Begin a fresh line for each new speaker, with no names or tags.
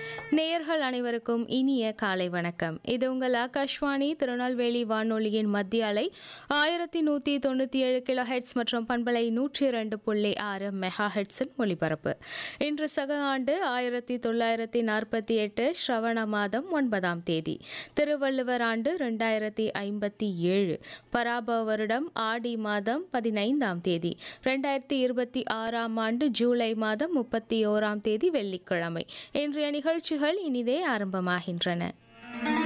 நேயர்கள் அனைவருக்கும் இனிய காலை வணக்கம் இது உங்கள் ஆகாஷ்வாணி திருநெல்வேலி வானொலியின் மத்திய அலை ஆயிரத்தி நூற்றி தொண்ணூற்றி ஏழு கிலோ ஹெட்ஸ் மற்றும் பண்பலை நூற்றி இரண்டு புள்ளி ஆறு மெகா ஹெட்ஸின் ஒலிபரப்பு இன்று சக ஆண்டு ஆயிரத்தி தொள்ளாயிரத்தி நாற்பத்தி எட்டு ஸ்ரவண மாதம் ஒன்பதாம் தேதி திருவள்ளுவர் ஆண்டு ரெண்டாயிரத்தி ஐம்பத்தி ஏழு பராப வருடம் ஆடி மாதம் பதினைந்தாம் தேதி ரெண்டாயிரத்தி இருபத்தி ஆறாம் ஆண்டு ஜூலை மாதம் முப்பத்தி ஓராம் தேதி வெள்ளிக்கிழமை இன்றைய நிகழ்ச்சிகள் இனிதே ஆரம்பமாகின்றன